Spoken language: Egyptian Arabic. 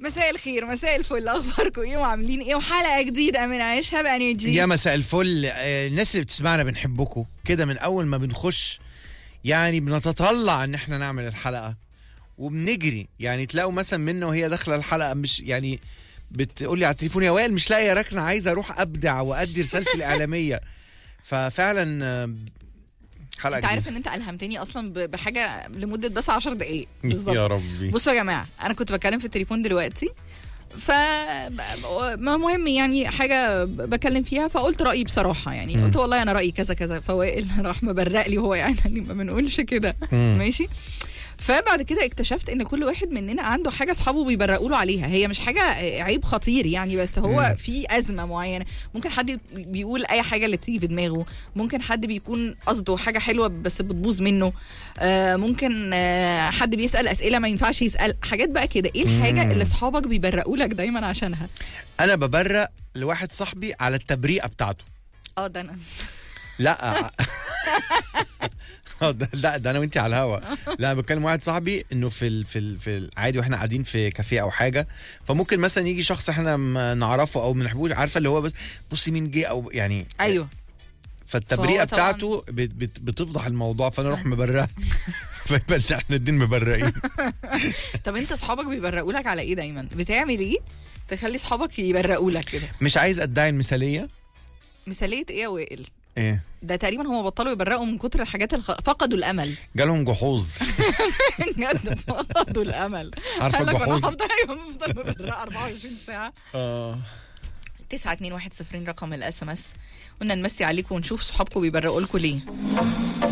مساء الخير مساء الفل اخباركم ايه وعاملين ايه وحلقه جديده من عيشها بانرجي يا مساء الفل آه، الناس اللي بتسمعنا بنحبكم كده من اول ما بنخش يعني بنتطلع ان احنا نعمل الحلقه وبنجري يعني تلاقوا مثلا منه وهي داخله الحلقه مش يعني بتقول لي على التليفون يا وائل مش لاقيه ركنه عايزه اروح ابدع وادي رسالتي الاعلاميه ففعلا آه، حلقه انت عارف جديدة. ان انت الهمتني اصلا ب- بحاجه لمده بس 10 دقائق بالظبط يا ربي بصوا يا جماعه انا كنت بتكلم في التليفون دلوقتي ف ما مهم يعني حاجه بكلم فيها فقلت رايي بصراحه يعني مم. قلت والله انا رايي كذا كذا فوائل راح مبرق لي وهو يعني قال لي ما بنقولش كده مم. ماشي فبعد كده اكتشفت ان كل واحد مننا عنده حاجه اصحابه بيبرقوا له عليها هي مش حاجه عيب خطير يعني بس هو مم. في ازمه معينه ممكن حد بيقول اي حاجه اللي بتيجي في دماغه ممكن حد بيكون قصده حاجه حلوه بس بتبوظ منه آه ممكن آه حد بيسال اسئله ما ينفعش يسال حاجات بقى كده ايه الحاجه مم. اللي اصحابك بيبرقوا لك دايما عشانها انا ببرق لواحد صاحبي على التبريئه بتاعته اه ده انا لا آه، ده- لا ده انا وانت على الهوا لا انا بتكلم واحد صاحبي انه في ال في ال في العادي واحنا قاعدين في كافيه او حاجه فممكن مثلا يجي شخص احنا ما نعرفه او ما نحبوش عارفه اللي هو بس بصي مين جه او يعني ايوه فالتبرئه فهو طبعاً- بتاعته بت بت بتفضح الموضوع فانا اروح مبرق فيبقى احنا الاتنين مبرقين طب انت اصحابك بيبرقوا لك على ايه دايما بتعمل ايه تخلي اصحابك يبرقوا لك كده مش عايز ادعي المثاليه مثاليه ايه يا وائل ايه ده تقريبا هم بطلوا يبرقوا من كتر الحاجات الخ... فقدوا الامل جالهم جحوظ بجد فقدوا الامل عارفه قال لك انا الجحوظ هفضل ايوه بفضل مبرقه 24 ساعه اه 921 رقم الاس ام اس قلنا نمسي عليكم ونشوف صحابكم بيبرقوا لكم ليه